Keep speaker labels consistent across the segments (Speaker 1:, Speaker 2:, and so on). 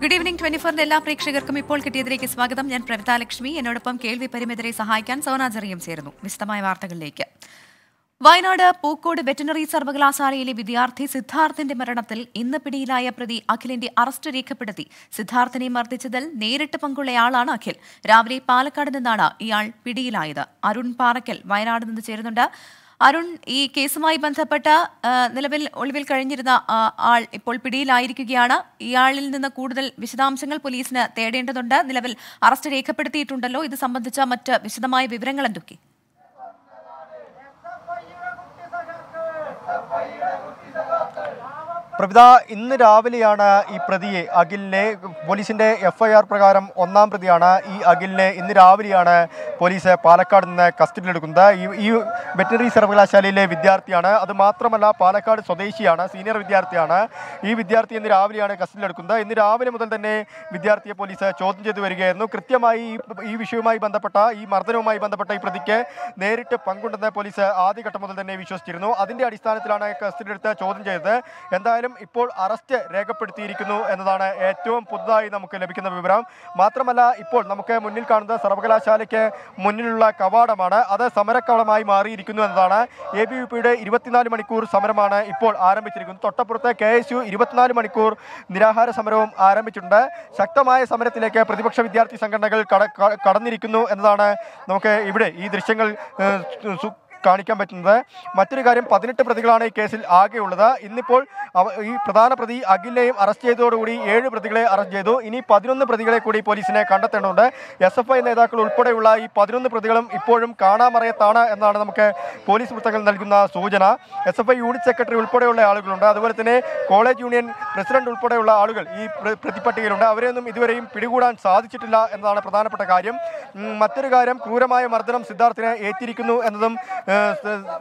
Speaker 1: Good evening twenty ഫോറിന്റെ എല്ലാ പ്രേക്ഷകർക്കും ഇപ്പോൾ കിട്ടിയതിലേക്ക് സ്വാഗതം ഞാൻ പ്രവിത ലക്ഷ്മി എന്നോടൊപ്പം കേൾവി പരിമിതരെ സഹായിക്കാൻ സോനാചറിയും ചേരുന്നു വിശദമായ വാർത്തകളിലേക്ക് വയനാട് പൂക്കോട് വെറ്റനറി സർവകലാശാലയിലെ വിദ്യാർത്ഥി സിദ്ധാർത്ഥിന്റെ മരണത്തിൽ ഇന്ന് പിടിയിലായ പ്രതി അഖിലിന്റെ അറസ്റ്റ് രേഖപ്പെടുത്തി സിദ്ധാർത്ഥിനെ മർദ്ദിച്ചതിൽ നേരിട്ട് പങ്കുള്ളയാളാണ് അഖിൽ രാവിലെ പാലക്കാട് നിന്നാണ് ഇയാൾ പിടിയിലായത് അരുൺ പാറക്കൽ വയനാട് നിന്ന് ചേരുന്നുണ്ട് അരുൺ ഈ കേസുമായി ബന്ധപ്പെട്ട ആ, നിലവിൽ ഒളിവിൽ കഴിഞ്ഞിരുന്ന ആ, ആൾ ഇപ്പോൾ പിടിയിലായിരിക്കുകയാണ് ഇയാളിൽ നിന്ന് കൂടുതൽ വിശദാംശങ്ങൾ പോലീസിന് തേടേണ്ടതുണ്ട് നിലവിൽ അറസ്റ്റ് രേഖപ്പെടുത്തിയിട്ടുണ്ടല്ലോ ഇത് സംബന്ധിച്ച മറ്റ് വിശദമായ വിവരങ്ങൾ എന്തൊക്കെ
Speaker 2: പ്രവിത ഇന്ന് രാവിലെയാണ് ഈ പ്രതിയെ അഖിലിനെ പോലീസിന്റെ എഫ്ഐആർ പ്രകാരം ഒന്നാം പ്രതിയാണ് ഈ അഖിലിനെ ഇന്ന് രാവിലെയാണ് പോലീസ് പാലക്കാട് നിന്ന് കസ്റ്റഡിയിലെടുക്കുന്നത് ഈ ഈ വെറ്ററിനറി സർവകലാശാലയിലെ വിദ്യാർത്ഥിയാണ് അത് മാത്രമല്ല പാലക്കാട് സ്വദേശിയാണ് സീനിയർ വിദ്യാർത്ഥിയാണ് ഈ വിദ്യാർത്ഥി ഇന്ന് രാവിലെയാണ് കസ്റ്റഡിയിലെടുക്കുന്നത് ഇന്ന് രാവിലെ മുതൽ തന്നെ വിദ്യാർത്ഥിയെ പോലീസ് ചോദ്യം ചെയ്തു വരികയായിരുന്നു കൃത്യമായി ഈ- ഈ വിഷയവുമായി ബന്ധപ്പെട്ട ഈ മർദ്ദനവുമായി ബന്ധപ്പെട്ട ഈ പ്രതിക്ക് നേരിട്ട് പങ്കുണ്ടെന്ന് പോലീസ് ആദ്യഘട്ടം മുതൽ തന്നെ വിശ്വസിച്ചിരുന്നു അതിന്റെ അടിസ്ഥാനത്തിലാണ് കസ്റ്റഡിയെടുത്ത് ചോദ്യം ചെയ്തത് എന്തായാലും ഇപ്പോൾ അറസ്റ്റ് രേഖപ്പെടുത്തിയിരിക്കുന്നു എന്നതാണ് ഏറ്റവും പുതുതായി നമുക്ക് ലഭിക്കുന്ന വിവരം മാത്രമല്ല ഇപ്പോൾ നമുക്ക് മുന്നിൽ കാണുന്നത് സർവകലാശാലയ്ക്ക് മുന്നിലുള്ള കവാടമാണ് അത് സമരക്കവളമായി മാറിയിരിക്കുന്നു എന്നതാണ് എ ബി വി പിയുടെ ഇരുപത്തിനാല് മണിക്കൂർ സമരമാണ് ഇപ്പോൾ ആരംഭിച്ചിരിക്കുന്നത് തൊട്ടപ്പുറത്ത് കെ എസ് യു ഇരുപത്തിനാല് മണിക്കൂർ നിരാഹാര സമരവും ആരംഭിച്ചിട്ടുണ്ട് ശക്തമായ സമരത്തിലേക്ക് പ്രതിപക്ഷ വിദ്യാർത്ഥി സംഘടനകൾ കട- ക- കടന്നിരിക്കുന്നു എന്നതാണ് നമുക്ക് ഇവിടെ ഈ ദൃശ്യങ്ങൾ ഏഹ്, സു- കാണിക്കാൻ പറ്റുന്നത് മറ്റൊരു കാര്യം പതിനെട്ട് പ്രതികളാണ് ഈ കേസിൽ ആകെയുള്ളത് ഇന്നിപ്പോൾ അവ- ഈ പ്രധാന പ്രതി അഖിലിനെയും അറസ്റ്റ് ചെയ്തതോടുകൂടി ഏഴ് പ്രതികളെ അറസ്റ്റ് ചെയ്തു ഇനി പതിനൊന്ന് പ്രതികളെ കൂടി പോലീസിനെ കണ്ടെത്തേണ്ടതുണ്ട് എസ് എഫ് ഐ നേതാക്കൾ ഉൾപ്പെടെയുള്ള ഈ പതിനൊന്ന് പ്രതികളും ഇപ്പോഴും കാണാമറയത്താണ് എന്നാണ് നമുക്ക് പോലീസ് വൃത്തങ്ങൾ നൽകുന്ന സൂചന S F I unit secretary ഉൾപ്പെടെയുള്ള ആളുകളുണ്ട് അതുപോലെ തന്നെ കോളേജ് യൂണിയൻ പ്രസിഡന്റ് ഉൾപ്പെടെയുള്ള ആളുകൾ ഈ പ്ര- പ്രതിപട്ടികയിലുണ്ട് അവരെയൊന്നും ഇതുവരെയും പിടികൂടാൻ സാധിച്ചിട്ടില്ല എന്നതാണ് പ്രധാനപ്പെട്ട കാര്യം ഉം, മറ്റൊരു കാര്യം ക്രൂരമായ മർദ്ദനം സിദ്ധാർത്ഥിനെ ഏറ്റിരിക്കുന്നു എന്നതും ഏഹ്,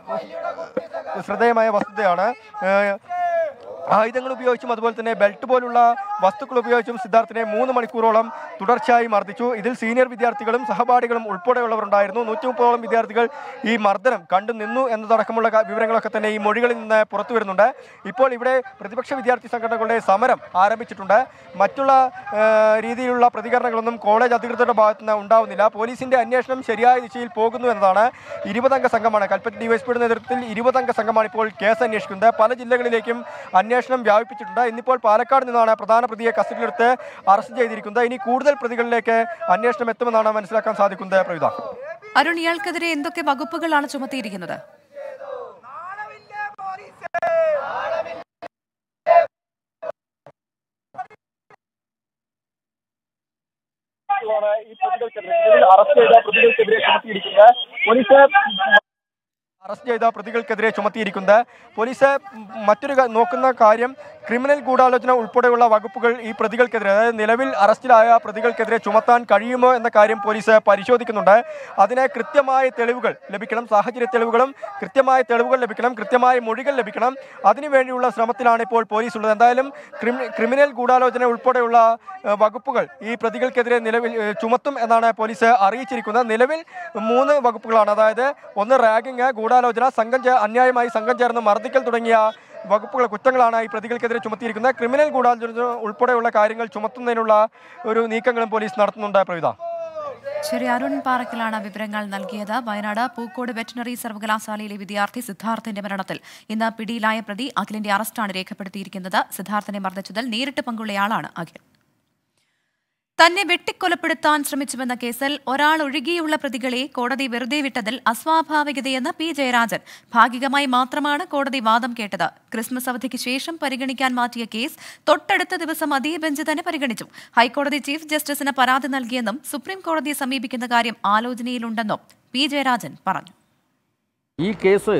Speaker 2: ശ്ര- ശ്രദ്ധേയമായ വസ്തുതയാണ് ഏഹ്, ആയുധങ്ങൾ ഉപയോഗിച്ചും അതുപോലെ തന്നെ ബെൽറ്റ് പോലുള്ള വസ്തുക്കൾ ഉപയോഗിച്ചും സിദ്ധാർത്ഥിനെ മൂന്ന് മണിക്കൂറോളം തുടർച്ചയായി മർദ്ദിച്ചു ഇതിൽ സീനിയർ വിദ്യാർത്ഥികളും സഹപാഠികളും ഉൾപ്പെടെയുള്ളവർ ഉണ്ടായിരുന്നു നൂറ്റി മുപ്പതോളം വിദ്യാർത്ഥികൾ ഈ മർദ്ദനം കണ്ടു നിന്നു എന്നതടക്കമുള്ള ക- വിവരങ്ങളൊക്കെ തന്നെ ഈ മൊഴികളിൽ നിന്ന് പുറത്തു വരുന്നുണ്ട് ഇപ്പോൾ ഇവിടെ പ്രതിപക്ഷ വിദ്യാർത്ഥി സംഘടനകളുടെ സമരം ആരംഭിച്ചിട്ടുണ്ട് മറ്റുള്ള ഏഹ്, രീതിയിലുള്ള പ്രതികരണങ്ങളൊന്നും കോളേജ് അധികൃതരുടെ ഭാഗത്ത് നിന്ന് ഉണ്ടാവുന്നില്ല പോലീസിന്റെ അന്വേഷണം ശരിയായ ദിശയിൽ പോകുന്നു എന്നതാണ് ഇരുപതംഗ സംഘമാണ് കൽപ്പറ്റ ഡിവൈഎസ്പിയുടെ നേതൃത്വത്തിൽ ഇരുപതംഗ സംഘമാണ് ഇപ്പോൾ കേസ് അന്വേഷിക്കുന്നത് പല ജില്ലകളിലേക്കും അന്വേഷണം വ്യാപിപ്പിച്ചിട്ടുണ്ട് ഇന്നിപ്പോൾ പാലക്കാട് നിന്നാണ് പ്രധാന പ്രതിയെ കസ്റ്റഡിയിലെടുത്ത് അറസ്റ്റ് ചെയ്തിരിക്കുന്നത് ഇനി കൂടുതൽ പ്രതികളിലേക്ക് അന്വേഷണം എത്തുമെന്നാണ് മനസ്സിലാക്കാൻ സാധിക്കുന്നത് പ്രവിത
Speaker 1: അരുൺ ഇയാൾക്കെതിരെ എന്തൊക്കെ വകുപ്പുകളാണ് ചുമത്തിയിരിക്കുന്നത്
Speaker 2: ഈ പ്രതികൾക്കെതിരെ നിലവിൽ അറസ്റ്റ് ചെയ്ത പ്രതികൾക്കെതിരെ ചുമത്തിയിരിക്കുന്നത് പോലീസ് അറസ്റ്റ് ചെയ്ത പ്രതികൾക്കെതിരെ ചുമത്തിയിരിക്കുന്നത് പോലീസ് മറ്റൊരു ക- നോക്കുന്ന കാര്യം ക്രിമിനൽ ഗൂഢാലോചന ഉൾപ്പെടെയുള്ള വകുപ്പുകൾ ഈ പ്രതികൾക്കെതിരെ അതായത് നിലവിൽ അറസ്റ്റിലായ പ്രതികൾക്കെതിരെ ചുമത്താൻ കഴിയുമോ എന്ന കാര്യം പോലീസ് പരിശോധിക്കുന്നുണ്ട് അതിന് കൃത്യമായ തെളിവുകൾ ലഭിക്കണം സാഹചര്യ തെളിവുകളും കൃത്യമായ തെളിവുകൾ ലഭിക്കണം കൃത്യമായ മൊഴികൾ ലഭിക്കണം അതിനുവേണ്ടിയുള്ള ശ്രമത്തിലാണ് ഇപ്പോൾ പോലീസ് ഉള്ളത് എന്തായാലും ക്രിമി- ക്രിമിനൽ ഗൂഢാലോചന ഉൾപ്പെടെയുള്ള ഏഹ്, വകുപ്പുകൾ ഈ പ്രതികൾക്കെതിരെ നിലവിൽ ഏഹ്, ചുമത്തും എന്നാണ് പോലീസ് അറിയിച്ചിരിക്കുന്നത് നിലവിൽ മൂന്ന് വകുപ്പുകളാണ് അതായത് ഒന്ന് റാഗിങ് ഗൂഢാലോചന സംഘം ചേ- അന്യായമായി സംഘം ചേർന്ന് മർദ്ദിക്കൽ തുടങ്ങിയ വകുപ്പുകൾ കുറ്റങ്ങളാണ് ഈ പ്രതികൾക്കെതിരെ ചുമത്തിയിരിക്കുന്നത് ക്രിമിനൽ ഗൂഢാലോചന ഉൾപ്പെടെയുള്ള കാര്യങ്ങൾ ചുമത്തുന്നതിനുള്ള ഒരു നീക്കങ്ങളും പോലീസ് നടത്തുന്നുണ്ട് പ്രവിധ
Speaker 1: ശരി അരുൺ പാറക്കലാണ് വിവരങ്ങൾ നൽകിയത് വയനാട് പൂക്കോട് വെറ്റനറി സർവകലാശാലയിലെ വിദ്യാർത്ഥി സിദ്ധാർത്ഥിന്റെ മരണത്തിൽ ഇന്ന് പിടിയിലായ പ്രതി അഖിലിന്റെ അറസ്റ്റാണ് രേഖപ്പെടുത്തിയിരിക്കുന്നത് സിദ്ധാർത്ഥിനെ മർദ്ദിച്ചതിൽ നേരിട്ട് പങ്കുള്ളയാളാണ് അഖിൽ തന്നെ വെട്ടിക്കൊലപ്പെടുത്താൻ ശ്രമിച്ചുവെന്ന കേസിൽ ഒരാൾ ഒഴികെയുള്ള പ്രതികളെ കോടതി വെറുതെ വിട്ടതിൽ അസ്വാഭാവികതയെന്ന് പി ജയരാജൻ ഭാഗികമായി മാത്രമാണ് കോടതി വാദം കേട്ടത് ക്രിസ്മസ് അവധിക്ക് ശേഷം പരിഗണിക്കാൻ മാറ്റിയ കേസ് തൊട്ടടുത്ത ദിവസം അതേ ബെഞ്ച് തന്നെ പരിഗണിച്ചു ഹൈക്കോടതി ചീഫ് ജസ്റ്റിസിന് പരാതി നൽകിയെന്നും സുപ്രീം കോടതിയെ സമീപിക്കുന്ന കാര്യം ആലോചനയിലുണ്ടെന്നും പി ജയരാജൻ പറഞ്ഞു
Speaker 3: ഈ കേസ്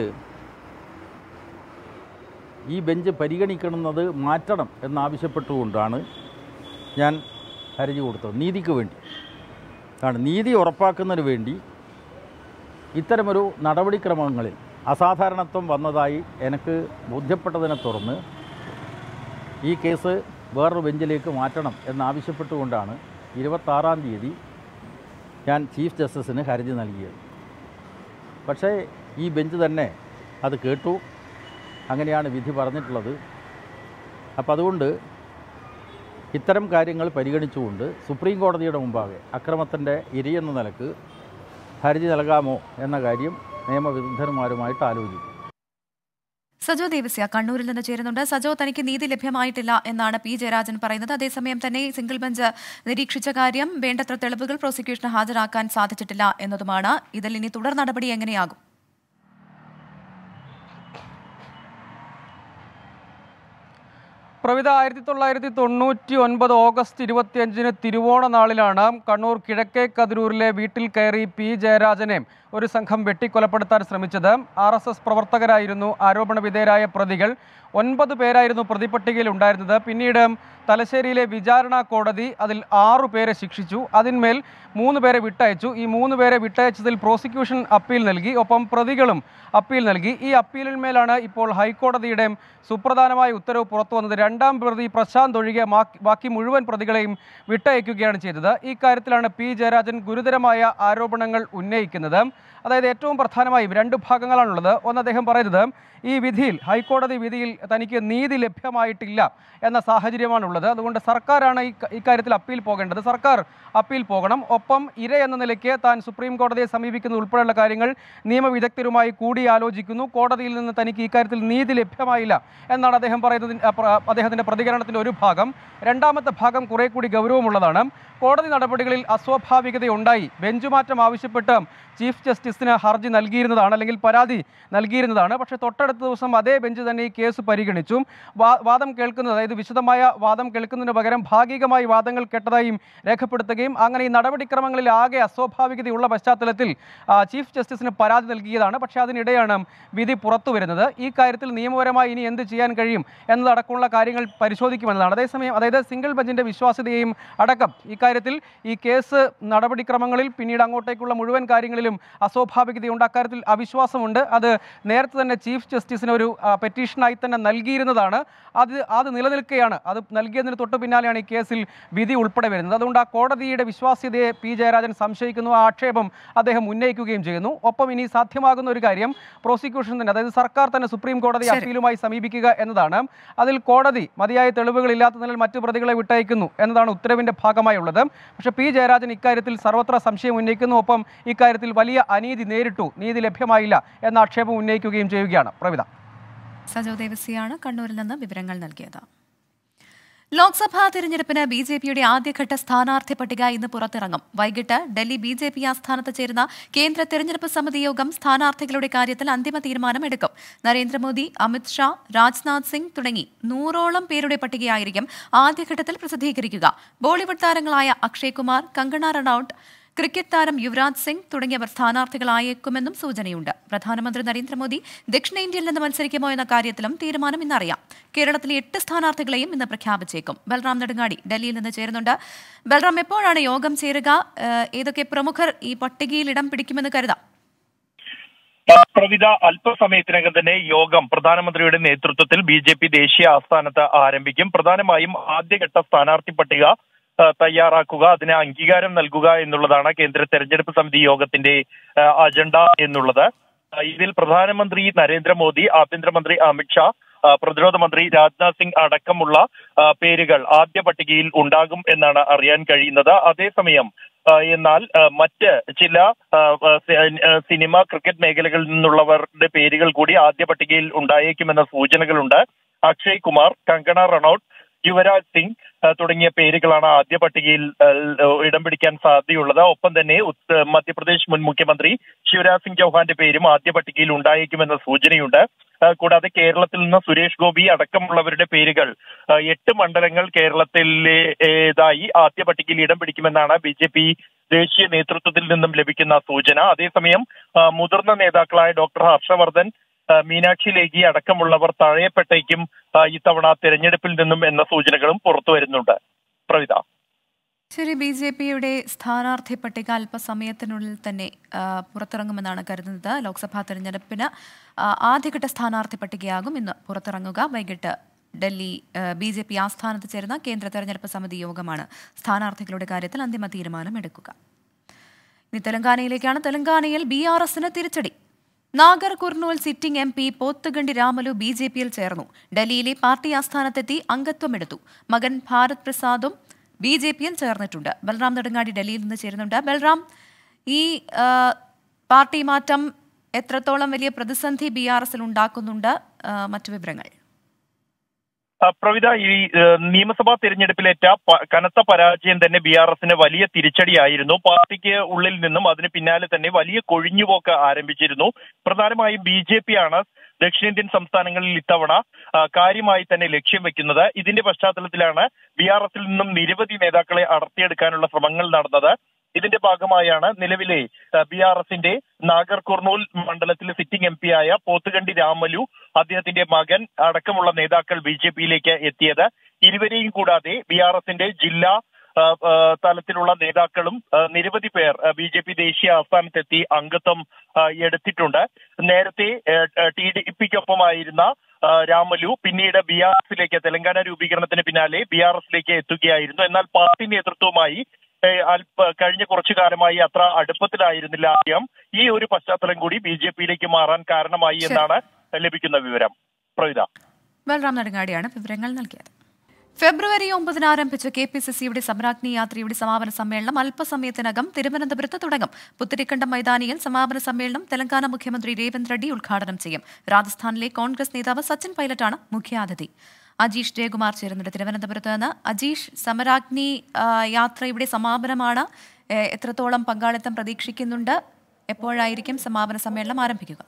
Speaker 3: ഈ ബെഞ്ച് പരിഗണിക്കണമെന്നത് മാറ്റണം എന്നാവശ്യപ്പെട്ടുകൊണ്ടാണ് ഞാൻ ഹർജി കൊടുത്തത് നീതിക്ക് വേണ്ടി ആണ് നീതി ഉറപ്പാക്കുന്നതിന് വേണ്ടി ഇത്തരമൊരു നടപടിക്രമങ്ങളിൽ അസാധാരണത്വം വന്നതായി എനിക്ക് ബോധ്യപ്പെട്ടതിനെ തുടർന്ന് ഈ കേസ് വേറൊരു ബെഞ്ചിലേക്ക് മാറ്റണം എന്നാവശ്യപ്പെട്ടുകൊണ്ടാണ് ഇരുപത്താറാം തീയതി ഞാൻ ചീഫ് ജസ്റ്റിസിന് ഹർജി നൽകിയത് പക്ഷേ ഈ ബെഞ്ച് തന്നെ അത് കേട്ടു അങ്ങനെയാണ് വിധി പറഞ്ഞിട്ടുള്ളത് അപ്പോൾ അതുകൊണ്ട് ഇത്തരം കാര്യങ്ങൾ പരിഗണിച്ചുകൊണ്ട് സുപ്രീം കോടതിയുടെ മുമ്പാകെ അക്രമത്തിൻ്റെ ഇരയെന്ന നിലക്ക് ഹർജി നൽകാമോ എന്ന കാര്യം നിയമവിദഗ്ധന്മാരുമായിട്ട് ആലോചിക്കും
Speaker 1: സജോ ദേവസ്യ കണ്ണൂരിൽ നിന്ന് ചേരുന്നുണ്ട് സജോ തനിക്ക് നീതി ലഭ്യമായിട്ടില്ല എന്നാണ് പി ജയരാജൻ പറയുന്നത് അതേസമയം തന്നെ സിംഗിൾ ബെഞ്ച് നിരീക്ഷിച്ച കാര്യം വേണ്ടത്ര തെളിവുകൾ പ്രോസിക്യൂഷന് ഹാജരാക്കാൻ സാധിച്ചിട്ടില്ല എന്നതുമാണ് ഇതിൽ ഇനി തുടർ നടപടി എങ്ങനെയാകും
Speaker 4: പ്രവിധ ആയിരത്തി തൊള്ളായിരത്തി തൊണ്ണൂറ്റി ഒൻപത് ഓഗസ്റ്റ് ഇരുപത്തിയഞ്ചിന് തിരുവോണ നാളിലാണ് കണ്ണൂർ കിഴക്കേ കതിരൂരിലെ വീട്ടിൽ കയറി പി ജയരാജനെ ഒരു സംഘം വെട്ടിക്കൊലപ്പെടുത്താൻ ശ്രമിച്ചത് ആർ എസ് എസ് പ്രവർത്തകരായിരുന്നു ആരോപണ വിധേയരായ പ്രതികൾ ഒൻപത് പേരായിരുന്നു പ്രതിപട്ടികയിൽ ഉണ്ടായിരുന്നത് പിന്നീട് തലശ്ശേരിയിലെ വിചാരണ കോടതി അതിൽ ആറു പേരെ ശിക്ഷിച്ചു അതിന്മേൽ മൂന്ന് പേരെ വിട്ടയച്ചു ഈ മൂന്ന് പേരെ വിട്ടയച്ചതിൽ പ്രോസിക്യൂഷൻ അപ്പീൽ നൽകി ഒപ്പം പ്രതികളും അപ്പീൽ നൽകി ഈ അപ്പീലിന്മേലാണ് ഇപ്പോൾ ഹൈക്കോടതിയുടെ സുപ്രധാനമായ ഉത്തരവ് പുറത്തു വന്നത് രണ്ടാം പ്രതി പ്രശാന്ത് ഒഴികെ മാ- ബാക്കി മുഴുവൻ പ്രതികളെയും വിട്ടയക്കുകയാണ് ചെയ്തത് ഈ കാര്യത്തിലാണ് പി ജയരാജൻ ഗുരുതരമായ ആരോപണങ്ങൾ ഉന്നയിക്കുന്നത് അതായത് ഏറ്റവും പ്രധാനമായും രണ്ട് ഭാഗങ്ങളാണുള്ളത് ഒന്ന് അദ്ദേഹം പറയുന്നത് ഈ വിധിയിൽ ഹൈക്കോടതി വിധിയിൽ തനിക്ക് നീതി ലഭ്യമായിട്ടില്ല എന്ന സാഹചര്യമാണുള്ളത് അതുകൊണ്ട് സർക്കാരാണ് ഈ ക- ഇക്കാര്യത്തിൽ അപ്പീൽ പോകേണ്ടത് സർക്കാർ അപ്പീൽ പോകണം ഒപ്പം ഇര എന്ന നിലയ്ക്ക് താൻ സുപ്രീം കോടതിയെ സമീപിക്കുന്ന ഉൾപ്പെടെയുള്ള കാര്യങ്ങൾ നിയമവിദഗ്ധരുമായി കൂടിയാലോചിക്കുന്നു കോടതിയിൽ നിന്ന് തനിക്ക് ഇക്കാര്യത്തിൽ നീതി ലഭ്യമായില്ല എന്നാണ് അദ്ദേഹം പറയുന്നതിന് അ, പ്ര- അദ്ദേഹത്തിന്റെ പ്രതികരണത്തിന്റെ ഒരു ഭാഗം രണ്ടാമത്തെ ഭാഗം കുറെ കൂടി ഗൗരവമുള്ളതാണ് കോടതി നടപടികളിൽ അസ്വാഭാവികതയുണ്ടായി ബെഞ്ചുമാറ്റം ആവശ്യപ്പെട്ട് ചീഫ് ജസ്റ്റിസിന് ഹർജി നൽകിയിരുന്നതാണ് അല്ലെങ്കിൽ പരാതി നൽകിയിരുന്നതാണ് പക്ഷേ തൊട്ടടുത്ത ദിവസം അതേ ബെഞ്ച് തന്നെ ഈ കേസ് പരിഗണിച്ചു വാ- വാദം കേൾക്കുന്നത് അതായത് വിശദമായ വാദം കേൾക്കുന്നതിന് പകരം ഭാഗികമായി വാദങ്ങൾ കേട്ടതായും രേഖപ്പെടുത്തുകയും അങ്ങനെ ഈ നടപടിക്രമങ്ങളിൽ ആകെ അസ്വാഭാവികതയുള്ള പശ്ചാത്തലത്തിൽ ആ, ചീഫ് ജസ്റ്റിസിന് പരാതി നൽകിയതാണ് പക്ഷേ അതിനിടെയാണ് വിധി പുറത്തു വരുന്നത് ഈ കാര്യത്തിൽ നിയമപരമായി ഇനി എന്ത് ചെയ്യാൻ കഴിയും എന്നതടക്കമുള്ള കാര്യങ്ങൾ പരിശോധിക്കുമെന്നതാണ് അതേസമയം അതായത് സിംഗിൾ ബെഞ്ചിന്റെ വിശ്വാസ്യതയും അടക്കം ഇക്കാര്യത്തിൽ ഈ കേസ് നടപടിക്രമങ്ങളിൽ പിന്നീട് അങ്ങോട്ടേക്കുള്ള മുഴുവൻ കാര്യങ്ങളിലും അസ്വാഭാവികതയുണ്ട് അക്കാര്യത്തിൽ അവിശ്വാസമുണ്ട് അത് നേരത്തെ തന്നെ ചീഫ് ജസ്റ്റിസിന് ഒരു ആ, പെറ്റീഷനായി തന്നെ നൽകിയിരുന്നതാണ് അത് അത് നിലനിൽക്കുകയാണ് അത് നൽകിയതിന് തൊട്ട് പിന്നാലെയാണ് ഈ കേസിൽ വിധി ഉൾപ്പെടെ വരുന്നത് അതുകൊണ്ട് ആ കോടതിയുടെ വിശ്വാസ്യതയെ പി ജയരാജൻ സംശയിക്കുന്നു ആ ആക്ഷേപം അദ്ദേഹം ഉന്നയിക്കുകയും ചെയ്യുന്നു ഒപ്പം ഇനി സാധ്യമാകുന്ന ഒരു കാര്യം പ്രോസിക്യൂഷൻ തന്നെ അതായത് സർക്കാർ തന്നെ സുപ്രീം കോടതി
Speaker 1: ശരി.
Speaker 4: അപ്പീലുമായി സമീപിക്കുക എന്നതാണ് അതിൽ കോടതി മതിയായ തെളിവുകൾ ഇല്ലാത്തതിനാൽ മറ്റു പ്രതികളെ വിട്ടയക്കുന്നു എന്നതാണ് ഉത്തരവിന്റെ ഭാഗമായുള്ളത് പക്ഷേ പി ജയരാജൻ ഇക്കാര്യത്തിൽ സർവത്ര സംശയം ഉന്നയിക്കുന്നു ഒപ്പം ഇക്കാര്യത്തിൽ വലിയ അനീതി നേരിട്ടു നീതി ലഭ്യമായില്ല എന്ന ആക്ഷേപം ഉന്നയിക്കുകയും ചെയ്യുകയാണ് പ്രവിധ
Speaker 1: സജോ ദേവസ്യാണ് കണ്ണൂരിൽ നിന്ന് വിവരങ്ങൾ നൽകിയത് ലോക്സഭാ തിരഞ്ഞെടുപ്പിന് ബി ജെ പിയുടെ ആദ്യഘട്ട സ്ഥാനാർത്ഥി പട്ടിക ഇന്ന് പുറത്തിറങ്ങും വൈകിട്ട് ഡൽഹി ബി ജെ പി ആസ്ഥാനത്ത് ചേരുന്ന കേന്ദ്ര തെരഞ്ഞെടുപ്പ് സമിതി യോഗം സ്ഥാനാർത്ഥികളുടെ കാര്യത്തിൽ അന്തിമ തീരുമാനമെടുക്കും നരേന്ദ്രമോദി അമിത്ഷാ രാജ്നാഥ് സിംഗ് തുടങ്ങി നൂറോളം പേരുടെ പട്ടികയായിരിക്കും ആദ്യഘട്ടത്തിൽ പ്രസിദ്ധീകരിക്കുക ബോളിവുഡ് താരങ്ങളായ അക്ഷയ് കുമാർ കങ്കണ റണൌട്ട് ക്രിക്കറ്റ് താരം യുവരാജ് സിംഗ് തുടങ്ങിയവർ സ്ഥാനാർത്ഥികളായേക്കുമെന്നും സൂചനയുണ്ട് പ്രധാനമന്ത്രി നരേന്ദ്രമോദി ദക്ഷിണേന്ത്യയിൽ നിന്ന് മത്സരിക്കുമോ എന്ന കാര്യത്തിലും തീരുമാനം ഇന്നറിയാം കേരളത്തിലെ എട്ട് സ്ഥാനാർത്ഥികളെയും ഇന്ന് പ്രഖ്യാപിച്ചേക്കും ബൽറാം നെടുങ്ങാടി ഡൽഹിയിൽ നിന്ന് ചേരുന്നുണ്ട് ബൽറാം എപ്പോഴാണ് യോഗം ചേരുക ഏഹ് ഏതൊക്കെ പ്രമുഖർ ഈ പട്ടികയിൽ ഇടം പിടിക്കുമെന്ന് കരുതാം
Speaker 5: പ്രവിധ അല്പസമയത്തിനകം തന്നെ യോഗം പ്രധാനമന്ത്രിയുടെ നേതൃത്വത്തിൽ ബി ജെ പി ദേശീയ ആസ്ഥാനത്ത് ആരംഭിക്കും പ്രധാനമായും ആദ്യഘട്ട സ്ഥാനാർത്ഥി പട്ടിക ആ, തയ്യാറാക്കുക അതിന് അംഗീകാരം നൽകുക എന്നുള്ളതാണ് കേന്ദ്ര തെരഞ്ഞെടുപ്പ് സമിതി യോഗത്തിന്റെ ആ, അജണ്ട എന്നുള്ളത് ആ, ഇതിൽ പ്രധാനമന്ത്രി നരേന്ദ്രമോദി ആഭ്യന്തരമന്ത്രി അമിത്ഷാ ആ, പ്രതിരോധ മന്ത്രി രാജ്നാഥ് സിംഗ് അടക്കമുള്ള ആ, പേരുകൾ ആദ്യ പട്ടികയിൽ ഉണ്ടാകും എന്നാണ് അറിയാൻ കഴിയുന്നത് അതേസമയം ആ, എന്നാൽ ആ, മറ്റ് ചില ആ, ആ, സി- ആ, സിനിമ ക്രിക്കറ്റ് മേഖലകളിൽ നിന്നുള്ളവരുടെ പേരുകൾ കൂടി ആദ്യ പട്ടികയിൽ ഉണ്ടായേക്കുമെന്ന സൂചനകളുണ്ട് അക്ഷയ് കുമാർ കങ്കണ റണൌട്ട് യുവരാജ് സിംഗ് ആ, തുടങ്ങിയ പേരുകളാണ് ആദ്യ പട്ടികയിൽ ആ, ഇടം പിടിക്കാൻ സാധ്യതയുള്ളത് ഒപ്പം തന്നെ ഉത്ത- മധ്യപ്രദേശ് മുൻ മുഖ്യമന്ത്രി ശിവരാജ് സിംഗ് ചൗഹാന്റെ പേരും ആദ്യ പട്ടികയിൽ ഉണ്ടായേക്കുമെന്ന സൂചനയുണ്ട് ആ, കൂടാതെ കേരളത്തിൽ നിന്ന് സുരേഷ് ഗോപി അടക്കമുള്ളവരുടെ പേരുകൾ ആ, എട്ട് മണ്ഡലങ്ങൾ കേരളത്തിലേതായി ആദ്യ പട്ടികയിൽ ഇടം പിടിക്കുമെന്നാണ് ബി ജെ പി ദേശീയ നേതൃത്വത്തിൽ നിന്നും ലഭിക്കുന്ന സൂചന അതേസമയം ആ, മുതിർന്ന നേതാക്കളായ ഡോക്ടർ ഹർഷവർദ്ധൻ ആ, മീനാക്ഷി ലേഖി അടക്കമുള്ളവർ തഴയപ്പെട്ടേക്കും ആ, ഇത്തവണ തെരഞ്ഞെടുപ്പിൽ നിന്നും എന്ന സൂചനകളും പുറത്തു വരുന്നുണ്ട് പ്രവിത
Speaker 1: ശരി ബി ജെ പിയുടെ സ്ഥാനാർത്ഥി പട്ടിക അല്പസമയത്തിനുള്ളിൽ തന്നെ ആ, പുറത്തിറങ്ങുമെന്നാണ് കരുതുന്നത് ലോക്സഭാ തെരഞ്ഞെടുപ്പിന് ആ, ആദ്യഘട്ട സ്ഥാനാർത്ഥി പട്ടികയാകും ഇന്ന് പുറത്തിറങ്ങുക വൈകിട്ട് ഡൽഹി ബി ജെ പി ആസ്ഥാനത്ത് ചേരുന്ന കേന്ദ്ര തെരഞ്ഞെടുപ്പ് സമിതി യോഗമാണ് സ്ഥാനാർത്ഥികളുടെ കാര്യത്തിൽ അന്തിമ തീരുമാനം എടുക്കുക ഇനി തെലങ്കാനയിലേക്കാണ് തെലങ്കാനയിൽ ബി ആർ എസിന് തിരിച്ചടി Nagar Kurnool sitting M P Pothuganti Ramulu B J പിയിൽ ചേർന്നു ഡൽഹിയിലെ പാർട്ടി ആസ്ഥാനത്തെത്തി അംഗത്വമെടുത്തു മകൻ ഭാരത് പ്രസാദും ബി ജെ പിയിൽ ചേർന്നിട്ടുണ്ട് ബൽറാം നെടുങ്ങാടി ഡൽഹിയിൽ നിന്ന് ചേരുന്നുണ്ട് ബൽറാം ഈ ആ, പാർട്ടി മാറ്റം എത്രത്തോളം വലിയ പ്രതിസന്ധി ബി ആർ എസിൽ ഉണ്ടാക്കുന്നുണ്ട് ആ, മറ്റു വിവരങ്ങൾ
Speaker 5: ആ, പ്രവിത ഈ ഏഹ്, നിയമസഭാ തെരഞ്ഞെടുപ്പിലേറ്റ പ- കനത്ത പരാജയം തന്നെ ബി ആർ എസിന് വലിയ തിരിച്ചടിയായിരുന്നു പാർട്ടിക്ക് ഉള്ളിൽ നിന്നും അതിന് പിന്നാലെ തന്നെ വലിയ കൊഴിഞ്ഞുപോക്ക് ആരംഭിച്ചിരുന്നു പ്രധാനമായും ബി ജെ പി ആണ് ദക്ഷിണേന്ത്യൻ സംസ്ഥാനങ്ങളിൽ ഇത്തവണ ആ, കാര്യമായി തന്നെ ലക്ഷ്യം വെക്കുന്നത് ഇതിന്റെ പശ്ചാത്തലത്തിലാണ് ബി ആർ എസിൽ നിന്നും നിരവധി നേതാക്കളെ അടർത്തിയെടുക്കാനുള്ള ശ്രമങ്ങൾ നടന്നത് ഇതിന്റെ ഭാഗമായാണ് നിലവിലെ ബി ആർ എസിന്റെ നാഗർ കുർണൂൽ മണ്ഡലത്തിലെ സിറ്റിംഗ് എം പി ആയ പോത്തുകണ്ടി രാമലു അദ്ദേഹത്തിന്റെ മകൻ അടക്കമുള്ള നേതാക്കൾ ബി ജെ പിയിലേക്ക് എത്തിയത് ഇരുവരെയും കൂടാതെ ബി ആർ എസിന്റെ ജില്ലാ ആ, ആ, തലത്തിലുള്ള നേതാക്കളും ആ, നിരവധി പേർ ബി ജെ പി ദേശീയ ആസ്ഥാനത്തെത്തി അംഗത്വം ആ, എടുത്തിട്ടുണ്ട് നേരത്തെ ടി ഡി പിക്കൊപ്പമായിരുന്ന ആ, രാമലു പിന്നീട് ബി ആർ എസിലേക്ക് തെലങ്കാന രൂപീകരണത്തിന് പിന്നാലെ ബി ആർ എസിലേക്ക് എത്തുകയായിരുന്നു എന്നാൽ പാർട്ടി നേതൃത്വവുമായി ഏഹ്, അല്പ കഴിഞ്ഞ കുറച്ചു കാലമായി അത്ര അടുപ്പത്തിലായിരുന്നില്ല ആദ്യം ഈ ഒരു പശ്ചാത്തലം കൂടി ബി ജെ പിയിലേക്ക് മാറാൻ കാരണമായി
Speaker 1: ശരി.
Speaker 5: എന്നാണ് ലഭിക്കുന്ന വിവരം പ്രവിത
Speaker 1: ബൽറാം നെടുങ്ങാടിയാണ് വിവരങ്ങൾ നൽകിയത് ഫെബ്രുവരി ഒമ്പതിന് ആരംഭിച്ച കെ പി സി സിയുടെ സമരാഗ്നി യാത്രയുടെ സമാപന സമ്മേളനം അല്പസമയത്തിനകം തിരുവനന്തപുരത്ത് തുടങ്ങും പുത്തരിക്കണ്ടം മൈതാനിയിൽ സമാപന സമ്മേളനം തെലങ്കാന മുഖ്യമന്ത്രി രേവന്ത് റെഡ്ഡി ഉദ്ഘാടനം ചെയ്യും രാജസ്ഥാനിലെ കോൺഗ്രസ് നേതാവ് സച്ചിൻ പൈലറ്റാണ് മുഖ്യാതിഥി അജീഷ് ജയകുമാർ ചേരുന്നുണ്ട് തിരുവനന്തപുരത്ത് നിന്ന് അജീഷ് സമരാഗ്നി ആ, യാത്രയുടെ സമാപനമാണ് ഏ, എത്രത്തോളം പങ്കാളിത്തം പ്രതീക്ഷിക്കുന്നുണ്ട് എപ്പോഴായിരിക്കും സമാപന സമ്മേളനം ആരംഭിക്കുക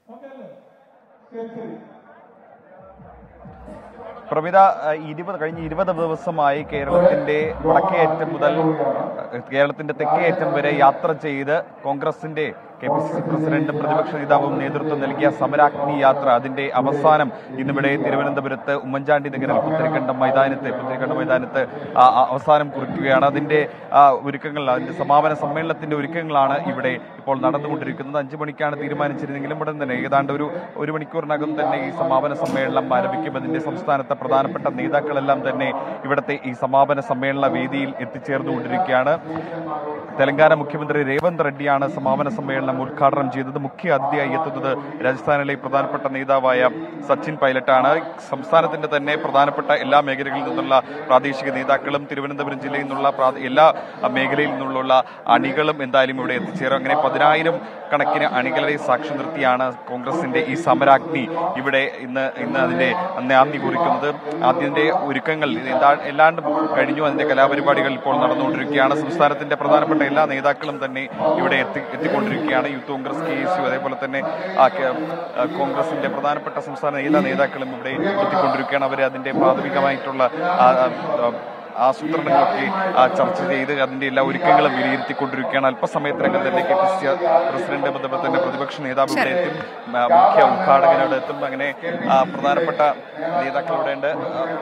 Speaker 6: പ്രവിത അഹ് ഇരുപത് കഴിഞ്ഞ ഇരുപത് ദിവസമായി കേരളത്തിന്റെ വടക്കേയറ്റം മുതൽ അഹ് കേരളത്തിന്റെ തെക്കേയറ്റം വരെ യാത്ര ചെയ്ത് കോൺഗ്രസിന്റെ കെ പി സി സി പ്രസിഡന്റും പ്രതിപക്ഷ നേതാവും നേതൃത്വം നൽകിയ സമരാഗ്നി യാത്ര അതിന്റെ അവസാനം ഇന്നിവിടെ തിരുവനന്തപുരത്ത് ഉമ്മൻചാണ്ടി നഗറിൽ പുത്തരിക്കണ്ടം മൈതാനത്ത് പുത്തരിക്കണ്ടം മൈതാനത്ത് ആ, ആ, അവസാനം കുറിക്കുകയാണ് അതിന്റെ ആ, ഒരുക്കങ്ങൾ അതിന്റെ സമാപന സമ്മേളനത്തിന്റെ ഒരുക്കങ്ങളാണ് ഇവിടെ ഇപ്പോൾ നടന്നുകൊണ്ടിരിക്കുന്നത് അഞ്ചു മണിക്കാണ് തീരുമാനിച്ചിരുന്നെങ്കിലും ഉടൻ തന്നെ ഏതാണ്ട് ഒരു ഒരു മണിക്കൂറിനകം തന്നെ ഈ സമാപന സമ്മേളനം ആരംഭിക്കും അതിന്റെ സംസ്ഥാനത്തെ പ്രധാനപ്പെട്ട നേതാക്കളെല്ലാം തന്നെ ഇവിടുത്തെ ഈ സമാപന സമ്മേളന വേദിയിൽ എത്തിച്ചേർന്നുകൊണ്ടിരിക്കുകയാണ് തെലങ്കാന മുഖ്യമന്ത്രി രേവന്ത് റെഡ്ഡിയാണ് സമാപന സമ്മേളനം ഉദ്ഘാടനം ചെയ്തത് മുഖ്യ അതിഥിയായി എത്തുന്നത് രാജസ്ഥാനിലെ പ്രധാനപ്പെട്ട നേതാവായ സച്ചിൻ പൈലറ്റാണ് സംസ്ഥാനത്തിന്റെ തന്നെ പ്രധാനപ്പെട്ട എല്ലാ മേഖലകളിൽ നിന്നുള്ള പ്രാദേശിക നേതാക്കളും തിരുവനന്തപുരം ജില്ലയിൽ നിന്നുള്ള പ്രാ- എല്ലാ മേഖലയിൽ നിന്നുള്ള അണികളും എന്തായാലും ഇവിടെ എത്തിച്ചേരും അങ്ങനെ പതിനായിരം കണക്കിന് അണികളെ സാക്ഷി നിർത്തിയാണ് കോൺഗ്രസിന്റെ ഈ സമരാഗ്നി ഇവിടെ ഇന്ന് ഇന്ന് അതിന്റെ നാന്ദി കുറിക്കുന്നത് അതിന്റെ ഒരുക്കങ്ങൾ എന്താ- എല്ലാണ്ടും കഴിഞ്ഞു അതിന്റെ കലാപരിപാടികൾ ഇപ്പോൾ നടന്നുകൊണ്ടിരിക്കുകയാണ് സംസ്ഥാനത്തിന്റെ പ്രധാനപ്പെട്ട എല്ലാ നേതാക്കളും തന്നെ ഇവിടെ എത്തി എത്തിക്കൊണ്ടിരിക്കുകയാണ് youth Congress K S U അതേപോലെ തന്നെ ആ, കെ- ആ, കോൺഗ്രസിന്റെ പ്രധാനപ്പെട്ട സംസ്ഥാന എല്ലാ നേതാക്കളും ഇവിടെ എത്തിക്കൊണ്ടിരിക്കുകയാണ് അവർ അതിന്റെ പ്രാഥമികമായിട്ടുള്ള ആ, ആ, ആസൂത്രണങ്ങളൊക്കെ ആ, ചർച്ച ചെയ്ത് അതിന്റെ എല്ലാ ഒരുക്കങ്ങളും വിലയിരുത്തിക്കൊണ്ടിരിക്കുകയാണ് അല്പസമയത്തിനകം തന്നെ കെ പി സി പ്രസിഡന്റ് അതുപോലെ തന്നെ പ്രതിപക്ഷ നേതാവ് ഇവിടെ എത്തും ആ, മുഖ്യ ഉദ്ഘാടകനോട് എത്തും അങ്ങനെ ആ, പ്രധാനപ്പെട്ട നേതാക്കൾ ഇവിടെ ഉണ്ട്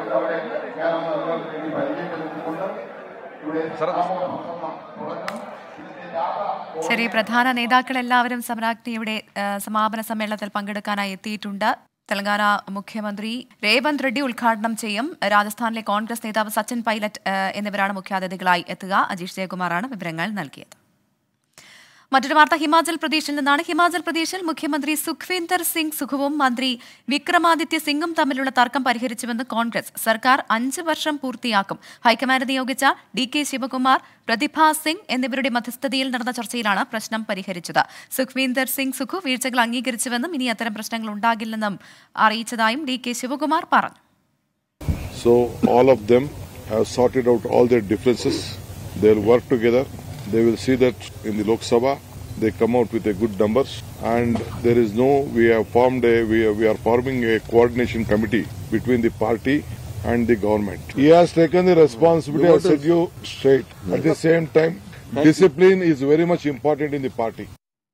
Speaker 6: സാർ
Speaker 1: ശരി പ്രധാന നേതാക്കൾ എല്ലാവരും സമരാഗ്നിയുടെ ആ, സമാപന സമ്മേളനത്തിൽ പങ്കെടുക്കാനായി എത്തിയിട്ടുണ്ട് തെലങ്കാന മുഖ്യമന്ത്രി രേവന്ത് റെഡ്ഡി ഉദ്ഘാടനം ചെയ്യും രാജസ്ഥാനിലെ കോൺഗ്രസ് നേതാവ് സച്ചിൻ പൈലറ്റ് ആ, എന്നിവരാണ് മുഖ്യാതിഥികളായി എത്തുക അജീഷ് ജയകുമാറാണ് വിവരങ്ങൾ നൽകിയത് മറ്റൊരു വാർത്ത ഹിമാചൽ പ്രദേശിൽ നിന്നാണ് ഹിമാചൽ പ്രദേശിൽ മുഖ്യമന്ത്രി സുഖ്വീന്ദർ സിംഗ് സുഖുവും മന്ത്രി വിക്രമാദിത്യ സിംഗും തമ്മിലുള്ള തർക്കം പരിഹരിച്ചുവെന്ന് കോൺഗ്രസ് സർക്കാർ അഞ്ച് വർഷം പൂർത്തിയാക്കും ഹൈക്കമാൻഡ് നിയോഗിച്ച ഡി കെ ശിവകുമാർ പ്രതിഭ സിംഗ് എന്നിവരുടെ മധ്യസ്ഥതയിൽ നടന്ന ചർച്ചയിലാണ് പ്രശ്നം പരിഹരിച്ചത് സുഖ്വീന്ദർ സിംഗ് സുഖു വീഴ്ചകൾ അംഗീകരിച്ചുവെന്നും ഇനി അത്തരം പ്രശ്നങ്ങൾ ഉണ്ടാകില്ലെന്നും അറിയിച്ചതായും ഡി കെ ശിവകുമാർ പറഞ്ഞു
Speaker 7: So all of them have sorted out all their differences. They'll work together. They will see that in the Lok Sabha they come out with a good numbers. And there is no, we have formed a, we are, we are forming a coordination committee between the party and the government. He has taken the responsibility, I said you straight. At the same time, discipline is very much important in the party.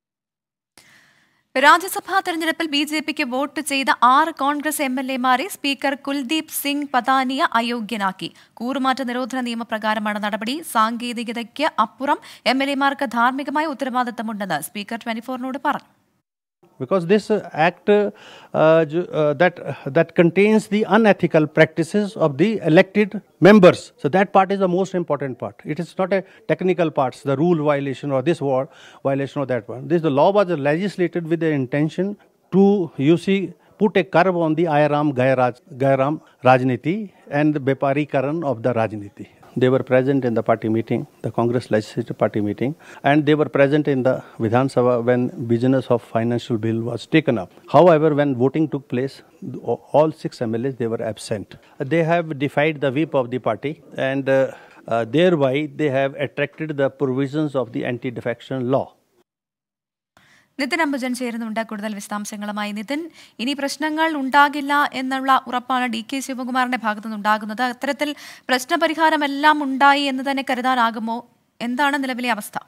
Speaker 1: രാജ്യസഭാ തെരഞ്ഞെടുപ്പിൽ B J പിക്ക് vote ചെയ്ത ആറ് Congress M L എമാരെ speaker Kuldeep Singh Pathania അയോഗ്യനാക്കി കൂറുമാറ്റ നിരോധന നിയമപ്രകാരമാണ് നടപടി സാങ്കേതികതയ്ക്ക് അപ്പുറം എം എൽ എമാർക്ക് ധാർമ്മികമായ ഉത്തരവാദിത്തമുണ്ടെന്ന് സ്പീക്കർ ട്വന്റി ഫോറിനോട് പറഞ്ഞു
Speaker 8: because this uh, act uh, uh, ju- uh, that that contains the unethical practices of the elected members. So that part is the most important part. It is not a technical part, the rule violation or this war violation or that one. This the law was legislated with the intention to you see put a curb on the Ayaram Gairaj, Gairam Rajniti and the Beparikaran of the Rajniti. They were present in the party meeting, the Congress Legislative Party meeting, and they were present in the Vidhan Sabha when business of financial bill was taken up. However, when voting took place, all six MLAs they were absent. They have defied the whip of the party, and uh, uh, thereby they have attracted the provisions of the anti-defection law.
Speaker 1: Nitin Ambujan ചേരുന്നുണ്ട് കൂടുതൽ വിശദാംശങ്ങളുമായി നിതിൻ ഇനി പ്രശ്നങ്ങൾ ഉണ്ടാകില്ല എന്നുള്ള ഉറപ്പാണ് D K ശിവകുമാറിന്റെ ഭാഗത്തുനിന്ന് ഉണ്ടാകുന്നത് അത്തരത്തിൽ പ്രശ്നപരിഹാരമെല്ലാം ഉണ്ടായി എന്ന് തന്നെ കരുതാനാകുമോ എന്താണ് നിലവിലെ അവസ്ഥ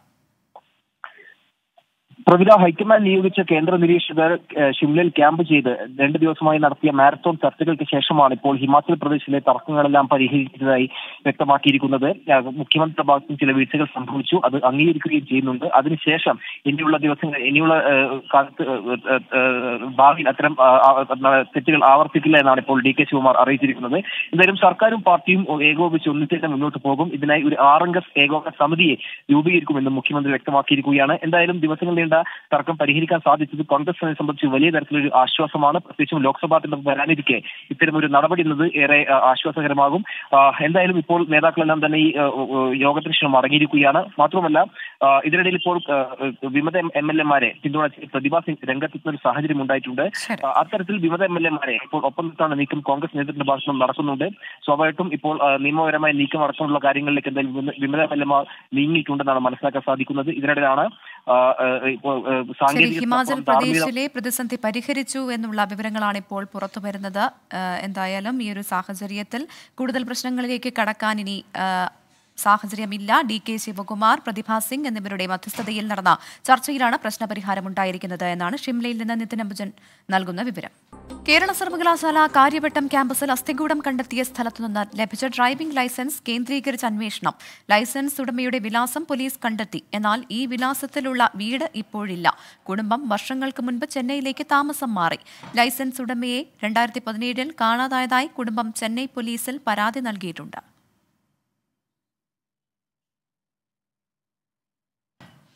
Speaker 9: പ്രവിധ ഹൈക്കമാൻഡ് നിയോഗിച്ച കേന്ദ്ര നിരീക്ഷകർ ഏഹ്, ഷിംലയിൽ ക്യാമ്പ് ചെയ്ത് രണ്ട് ദിവസമായി നടത്തിയ മാരത്തോൺ ചർച്ചകൾക്ക് ശേഷമാണ് ഇപ്പോൾ ഹിമാചൽ പ്രദേശിലെ തർക്കങ്ങളെല്ലാം പരിഹരിച്ചതായി വ്യക്തമാക്കിയിരിക്കുന്നത് ഏഹ്, മുഖ്യമന്ത്രിയുടെ ഭാഗത്തും ചില വീഴ്ചകൾ സംഭവിച്ചു അത് അംഗീകരിക്കുകയും ചെയ്യുന്നുണ്ട് അതിനുശേഷം ഇനിയുള്ള ദിവസങ്ങൾ ഇനിയുള്ള ഏഹ്, കാലത്ത് ഏഹ്, ഏഹ്, ഏഹ്, ഭാവിയിൽ അത്തരം ആ, ആ, ആ, തെറ്റുകൾ ആവർത്തിക്കില്ല എന്നാണ് ഇപ്പോൾ ഡി കെ ശിവകുമാർ അറിയിച്ചിരിക്കുന്നത് എന്തായാലും സർക്കാരും പാർട്ടിയും ഏകോപിച്ച് ഒന്നിച്ച് തന്നെ മുന്നോട്ട് പോകും ഇതിനായി ഒരു ആറംഗ ഏകോപന സമിതിയെ രൂപീകരിക്കുമെന്നും മുഖ്യമന്ത്രി വ്യക്തമാക്കിയിരിക്കുകയാണ് എന്തായാലും ദിവസങ്ങൾ നീണ്ട തർക്കം പരിഹരിക്കാൻ സാധിച്ചത് കോൺഗ്രസിനെ സംബന്ധിച്ച് വലിയ തരത്തിലൊരു ആശ്വാസമാണ് പ്രത്യേകിച്ചും ലോക്സഭാ തെരഞ്ഞെടുപ്പ് വരാനിരിക്കെ ഇത്തരം ഒരു നടപടി എന്നത് ഏറെ ആ, ആശ്വാസകരമാകും ആ, എന്തായാലും ഇപ്പോൾ നേതാക്കളെല്ലാം തന്നെ ഈ ആ, ആ, യോഗത്തിന് ശേഷം മടങ്ങിയിരിക്കുകയാണ് മാത്രമല്ല ആ, ഇതിനിടയിൽ ഇപ്പോൾ ആ, വിമത എം എൽ എമാരെ പിന്തുണച്ച് പ്രതിഭാ സിംഗ് രംഗത്തെത്തുന്ന ഒരു സാഹചര്യം ഉണ്ടായിട്ടുണ്ട്
Speaker 1: ശരി.
Speaker 9: ആ, അത്തരത്തിൽ വിമത എം എൽ എമാരെ ഇപ്പോൾ ഒപ്പം നിൽക്കാണ് നീക്കം കോൺഗ്രസ് നേതൃത്വത്തിന്റെ ഭാഗത്തു നിന്ന് നടക്കുന്നുണ്ട് സ്വാഭാവികമായിട്ടും ഇപ്പോൾ ആ, നിയമപരമായ നീക്കം അടക്കമുള്ള കാര്യങ്ങളിലേക്ക് എന്തായാലും വിമത- വിമത എം എൽ എമാർ നീങ്ങിയിട്ടുണ്ടെന്നാണ് മനസ്സിലാക്കാൻ സാധിക്കുന്നത് ഇതിനിടയിലാണ് ആ, ആ, ഇപ്പോൾ ആ,
Speaker 1: ശരി
Speaker 9: സാങ്കേതിക
Speaker 1: ഹിമാചൽ
Speaker 9: ധാർമ്മികത-
Speaker 1: പ്രദേശിലെ പ്രതിസന്ധി പരിഹരിച്ചു എന്നുള്ള വിവരങ്ങളാണ് ഇപ്പോൾ പുറത്തു വരുന്നത് ഏഹ് എന്തായാലും ഈ ഒരു സാഹചര്യത്തിൽ കൂടുതൽ പ്രശ്നങ്ങളിലേക്ക് കടക്കാൻ ഇനി ഏഹ്, സാഹചര്യമില്ല ഡി കെ ശിവകുമാർ പ്രതിഭാ സിംഗ് എന്നിവരുടെ മധ്യസ്ഥതയിൽ നടന്ന ചർച്ചയിലാണ് പ്രശ്നപരിഹാരം ഉണ്ടായിരിക്കുന്നത് എന്നാണ് ഷിംലയിൽ നിന്ന് നിതിൻ അംബുജൻ നൽകുന്ന വിവരം കേരള സർവകലാശാല കാര്യവട്ടം ക്യാമ്പസിൽ അസ്ഥികൂടം കണ്ടെത്തിയ സ്ഥലത്തുനിന്ന് ലഭിച്ച ഡ്രൈവിംഗ് ലൈസൻസ് കേന്ദ്രീകരിച്ച അന്വേഷണം ലൈസൻസ് ഉടമയുടെ വിലാസം പോലീസ് കണ്ടെത്തി എന്നാൽ ഈ വിലാസത്തിലുള്ള വീട് ഇപ്പോഴില്ല കുടുംബം വർഷങ്ങൾക്ക് മുൻപ് ചെന്നൈയിലേക്ക് താമസം മാറി ലൈസൻസ് ഉടമയെ രണ്ടായിരത്തി പതിനേഴിൽ കാണാതായതായി കുടുംബം ചെന്നൈ പോലീസിൽ പരാതി നൽകിയിട്ടുണ്ട്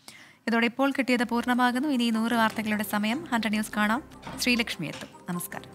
Speaker 1: ഇതോടെ ഇപ്പോൾ കിട്ടിയത് പൂർണ്ണമാകുന്നു ഇനി നൂറ് വാർത്തകളുടെ സമയം ഹൺഡ്രഡ് ന്യൂസ് കാണാം ശ്രീലക്ഷ്മി എത്തും നമസ്കാരം